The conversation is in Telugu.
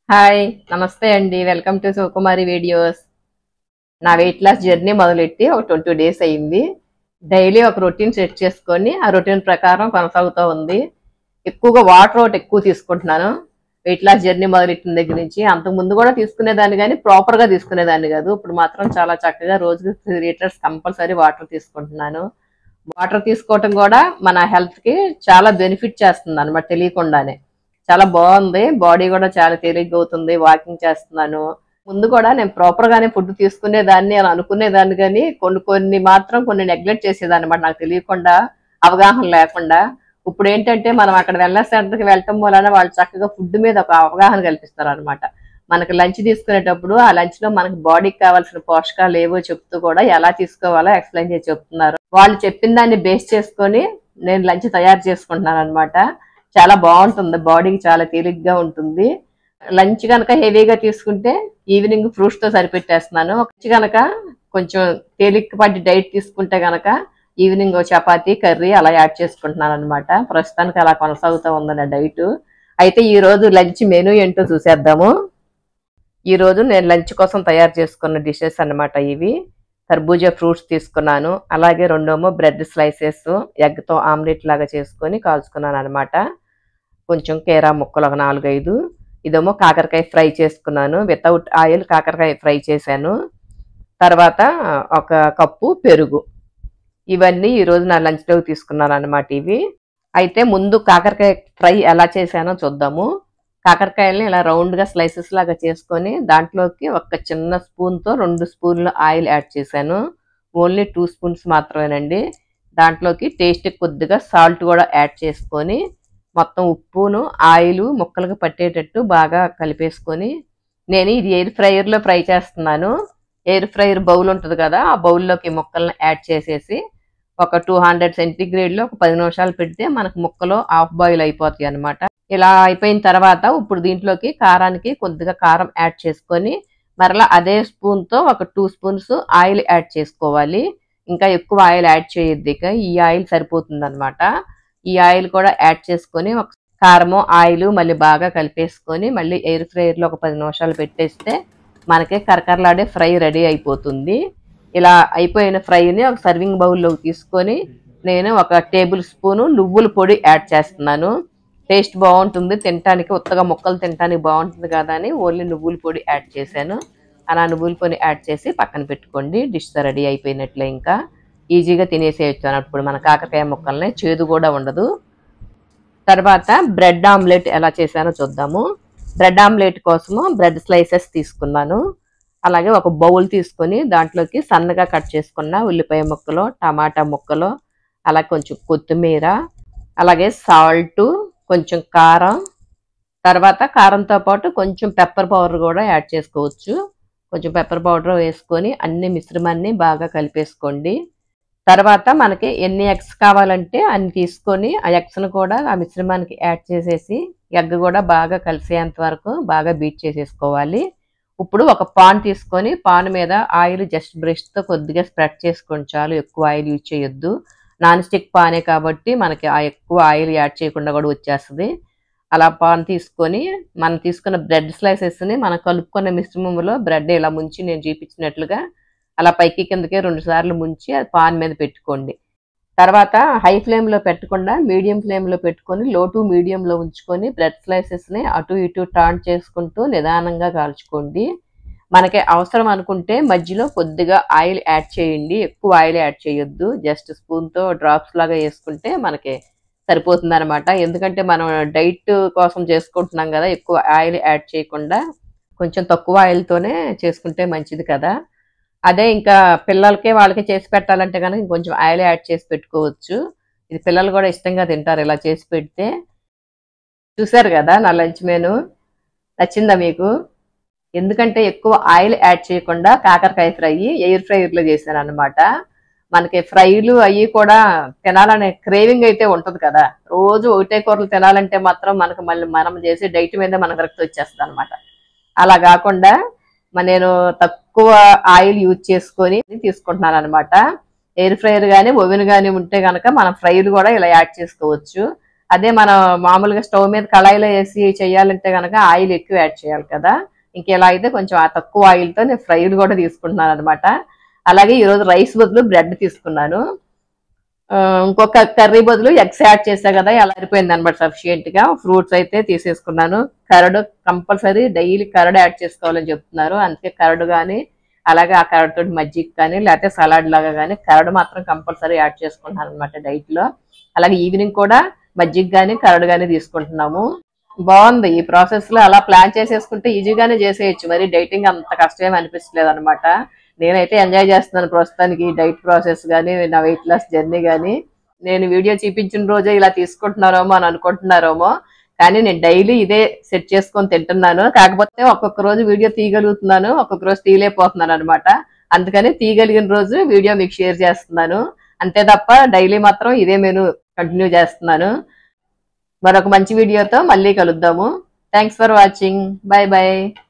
హాయ్ నమస్తే అండి వెల్కమ్ టు సుకుమారి వీడియోస్ నా వెయిట్ లాస్ జర్నీ మొదలెట్టి ఒక ట్వంటీ డేస్ అయింది డైలీ ఒక రొటీన్ సెట్ చేసుకొని ఆ రొటీన్ ప్రకారం కొనసాగుతూ ఉంది ఎక్కువగా వాటర్ ఒకటి ఎక్కువ తీసుకుంటున్నాను వెయిట్ లాస్ జర్నీ మొదలెట్టిన దగ్గర నుంచి అంతకు ముందు కూడా తీసుకునేదాన్ని కానీ ప్రాపర్ గా తీసుకునేదాన్ని కాదు ఇప్పుడు మాత్రం చాలా చక్కగా రోజుకి త్రీ లీటర్స్ కంపల్సరీ వాటర్ తీసుకుంటున్నాను వాటర్ తీసుకోవటం కూడా మన హెల్త్ కి చాలా బెనిఫిట్ చేస్తుంది అనమాట తెలియకుండానే చాలా బాగుంది బాడీ కూడా చాలా తేలిగ్గా అవుతుంది వాకింగ్ చేస్తున్నాను ముందు కూడా నేను ప్రాపర్ గానే ఫుడ్ తీసుకునేదాన్ని అని అనుకునేదాన్ని కానీ కొన్ని కొన్ని మాత్రం కొన్ని నెగ్లెక్ట్ చేసేదాన్ని అనమాట నాకు తెలియకుండా అవగాహన లేకుండా ఇప్పుడు ఏంటంటే మనం అక్కడ వెల్నెస్ సెంటర్కి వెళ్ళటం వలన వాళ్ళు చక్కగా ఫుడ్ మీద ఒక అవగాహన కల్పిస్తారు అనమాట మనకి లంచ్ తీసుకునేటప్పుడు ఆ లంచ్ లో మనకి బాడీకి కావాల్సిన పోషకాలు ఏవో చెప్తూ కూడా ఎలా తీసుకోవాలో ఎక్స్ప్లెయిన్ చేసి చెప్తున్నారు వాళ్ళు చెప్పిన దాన్ని బేస్ చేసుకొని నేను లంచ్ తయారు చేసుకుంటున్నాను అనమాట చాలా బాగుంటుంది బాడీకి చాలా తేలిగ్గా ఉంటుంది లంచ్ కనుక హెవీగా తీసుకుంటే ఈవినింగ్ ఫ్రూట్స్ తో సరిపెట్టేస్తున్నాను లంచ్ కనుక కొంచెం తేలికపాటి డైట్ తీసుకుంటే కనుక ఈవినింగ్ ఓ చపాతీ కర్రీ అలా యాడ్ చేసుకుంటున్నాను అనమాట ప్రస్తుతానికి అలా కొనసాగుతూ ఉంది నా డైట్ అయితే ఈ రోజు లంచ్ మెనూ ఏంటో చూసేద్దాము ఈ రోజు నేను లంచ్ కోసం తయారు చేసుకున్న డిషెస్ అన్నమాట ఇవి తర్బూజా ఫ్రూట్స్ తీసుకున్నాను అలాగే రెండేమో బ్రెడ్ స్లైసెస్ ఎగ్తో ఆమ్లెట్ లాగా చేసుకొని కాల్చుకున్నాను అనమాట కొంచెం కేరా ముక్కలు ఒక నాలుగైదు ఇదేమో కాకరకాయ ఫ్రై చేసుకున్నాను వితౌట్ ఆయిల్ కాకరకాయ ఫ్రై చేశాను తర్వాత ఒక కప్పు పెరుగు ఇవన్నీ ఈరోజు నా లంచ్లోకి తీసుకున్నాను అనమాట ఇవి అయితే ముందు కాకరకాయ ఫ్రై ఎలా చేశానో చూద్దాము కాకరకాయల్ని ఇలా రౌండ్గా స్లైసెస్ లాగా చేసుకొని దాంట్లోకి ఒక చిన్న స్పూన్తో రెండు స్పూన్లు ఆయిల్ యాడ్ చేశాను ఓన్లీ టూ స్పూన్స్ మాత్రమేనండి దాంట్లోకి టేస్ట్ కొద్దిగా సాల్ట్ కూడా యాడ్ చేసుకొని మొత్తం ఉప్పును ఆయిల్ ముక్కలకు పట్టేటట్టు బాగా కలిపేసుకొని నేను ఇది ఎయిర్ ఫ్రైయర్లో ఫ్రై చేస్తున్నాను ఎయిర్ ఫ్రైయర్ బౌల్ ఉంటుంది కదా ఆ బౌల్లోకి ముక్కలను యాడ్ చేసేసి ఒక టూ హండ్రెడ్ సెంటీగ్రేడ్లో ఒక పది నిమిషాలు పెడితే మనకు ముక్కలు హాఫ్ బాయిల్ అయిపోతాయి అనమాట ఇలా అయిపోయిన తర్వాత ఇప్పుడు దీంట్లోకి కారానికి కొద్దిగా కారం యాడ్ చేసుకొని మరలా అదే స్పూన్తో ఒక టూ స్పూన్స్ ఆయిల్ యాడ్ చేసుకోవాలి ఇంకా ఎక్కువ ఆయిల్ యాడ్ చేయొద్దు ఇక ఈ ఆయిల్ సరిపోతుంది అనమాట ఈ ఆయిల్ కూడా యాడ్ చేసుకొని ఒక కారము ఆయిల్ మళ్ళీ బాగా కలిపేసుకొని మళ్ళీ ఎయిర్ ఫ్రైయర్లో ఒక పది నిమిషాలు పెట్టేస్తే మనకి కరకరలాడే ఫ్రై రెడీ అయిపోతుంది ఇలా అయిపోయిన ఫ్రైని ఒక సర్వింగ్ బౌల్లోకి తీసుకొని నేను ఒక టేబుల్ స్పూను నువ్వుల పొడి యాడ్ చేస్తున్నాను టేస్ట్ బాగుంటుంది తినటానికి ఉత్తగా ముక్కలు తినటానికి బాగుంటుంది కదా అని ఓన్లీ నువ్వుల పొడి యాడ్ చేశాను అలా నువ్వుల పొడి యాడ్ చేసి పక్కన పెట్టుకోండి డిష్ రెడీ అయిపోయినట్లే ఇంకా ఈజీగా తినేసేయచ్చు అన్నప్పుడు మన కాకరకాయ ముక్కల్ని చేదు కూడా ఉండదు తర్వాత బ్రెడ్ ఆమ్లెట్ ఎలా చేశానో చూద్దాము బ్రెడ్ ఆమ్లెట్ కోసము బ్రెడ్ స్లైసెస్ తీసుకున్నాను అలాగే ఒక బౌల్ తీసుకొని దాంట్లోకి సన్నగా కట్ చేసుకున్న ఉల్లిపాయ ముక్కలు టమాటా ముక్కలు అలాగే కొంచెం కొత్తిమీర అలాగే సాల్ట్ కొంచెం కారం తర్వాత కారంతో పాటు కొంచెం పెప్పర్ పౌడర్ కూడా యాడ్ చేసుకోవచ్చు కొంచెం పెప్పర్ పౌడర్ వేసుకొని అన్ని మిశ్రమాన్ని బాగా కలిపేసుకోండి తర్వాత మనకి ఎన్ని ఎగ్స్ కావాలంటే అన్ని తీసుకొని ఆ ఎగ్స్ను కూడా ఆ మిశ్రమానికి యాడ్ చేసేసి ఎగ్ కూడా బాగా కలిసేంత వరకు బాగా బీట్ చేసేసుకోవాలి ఇప్పుడు ఒక పాన్ తీసుకొని పాన్ మీద ఆయిల్ జస్ట్ బ్రష్తో కొద్దిగా స్ప్రెడ్ చేసుకొని చాలు ఎక్కువ ఆయిల్ యూజ్ చేయొద్దు నాన్ స్టిక్ పానే కాబట్టి మనకి ఆ ఎక్కువ ఆయిల్ యాడ్ చేయకుండా కూడా వచ్చేస్తుంది అలా పాన్ తీసుకొని మనం తీసుకున్న బ్రెడ్ స్లైసెస్ని మనం కలుపుకున్న మిశ్రమంలో బ్రెడ్ ఇలా ముంచి నేను చూపించినట్లుగా అలా పైకి కిందకి రెండు సార్లు ముంచి అది పాన్ మీద పెట్టుకోండి తర్వాత హై ఫ్లేమ్లో పెట్టకుండా మీడియం ఫ్లేమ్లో పెట్టుకొని లో టు మీడియంలో ఉంచుకొని బ్రెడ్ స్లైసెస్ని అటు ఇటు టర్న్ చేసుకుంటూ నిదానంగా కాల్చుకోండి మనకి అవసరం అనుకుంటే మధ్యలో కొద్దిగా ఆయిల్ యాడ్ చేయండి ఎక్కువ ఆయిల్ యాడ్ చేయొద్దు జస్ట్ స్పూన్తో డ్రాప్స్ లాగా వేసుకుంటే మనకి సరిపోతుంది అనమాట ఎందుకంటే మనం డైట్ కోసం చేసుకుంటున్నాం కదా ఎక్కువ ఆయిల్ యాడ్ చేయకుండా కొంచెం తక్కువ ఆయిల్తోనే చేసుకుంటే మంచిది కదా అదే ఇంకా పిల్లలకి వాళ్ళకి చేసి పెట్టాలంటే కనుక ఇంకొంచెం ఆయిల్ యాడ్ చేసి పెట్టుకోవచ్చు ఇది పిల్లలు కూడా ఇష్టంగా తింటారు ఇలా చేసి పెడితే చూసారు కదా నా లంచ్ మెను నచ్చిందా మీకు ఎందుకంటే ఎక్కువ ఆయిల్ యాడ్ చేయకుండా కాకరకాయ ఫ్రై ఎయిర్ ఫ్రైర్లో చేశాను అనమాట మనకి ఫ్రైలు అవి కూడా తినాలనే క్రేవింగ్ అయితే ఉంటుంది కదా రోజు ఒకటే కూరలు తినాలంటే మాత్రం మనకు మళ్ళీ మనం చేసే డైట్ మీద మనకు రక్తం వచ్చేస్తుంది అనమాట అలా కాకుండా నేను తక్కువ ఆయిల్ యూజ్ చేసుకొని తీసుకుంటున్నాను అనమాట ఎయిర్ ఫ్రైయర్ కానీ ఓవెన్ కానీ ఉంటే కనుక మనం ఫ్రైలు కూడా ఇలా యాడ్ చేసుకోవచ్చు అదే మనం మామూలుగా స్టవ్ మీద కళాయిలో వేసి చేయాలంటే కనుక ఆయిల్ ఎక్కువ యాడ్ చేయాలి కదా ఇంక ఇలా అయితే కొంచెం ఆ తక్కువ ఆయిల్తో నేను ఫ్రైలు కూడా తీసుకుంటున్నాను అనమాట అలాగే ఈరోజు రైస్ బదులు బ్రెడ్ తీసుకున్నాను ఆ, ఇంకొక కర్రీ బదులు ఎగ్స్ యాడ్ చేసా కదా అలా అయిపోయింది అనమాట సఫిషియెంట్ గా ఫ్రూట్స్ అయితే తీసేసుకున్నాను curd compulsory daily curd add చేసుకోవాలని చెప్తున్నారు అందుకే కరడు కానీ అలాగే ఆ కరడు తోటి మజ్జిగ కానీ లేకపోతే సలాడ్ లాగా కానీ కరడు మాత్రం కంపల్సరీ యాడ్ చేసుకుంటున్నాను అనమాట డైట్ లో అలాగే ఈవినింగ్ కూడా మజ్జిగ కానీ కరడు కానీ తీసుకుంటున్నాము బాగుంది ఈ ప్రాసెస్ లో అలా ప్లాన్ చేసేసుకుంటే ఈజీగానే చేసేయచ్చు మరి డైటింగ్ అంత కష్టమేం అనిపించలేదు అనమాట నేనైతే ఎంజాయ్ చేస్తున్నాను ప్రస్తుతానికి డైట్ ప్రాసెస్ కానీ నా వెయిట్ లాస్ జర్నీ కానీ నేను వీడియో చూపించిన రోజే ఇలా తీసుకుంటున్నారేమో అని అనుకుంటున్నారేమో కానీ నేను డైలీ ఇదే సెట్ చేసుకొని తింటున్నాను కాకపోతే ఒక్కొక్క రోజు వీడియో తీయగలుగుతున్నాను ఒక్కొక్క రోజు తీయలేకపోతున్నాను అనమాట అందుకని తీయగలిగిన రోజు వీడియో మీకు షేర్ చేస్తున్నాను అంతే తప్ప డైలీ మాత్రం ఇదే మెను కంటిన్యూ చేస్తున్నాను మరొక మంచి వీడియోతో మళ్ళీ కలుద్దాము thanks for watching bye bye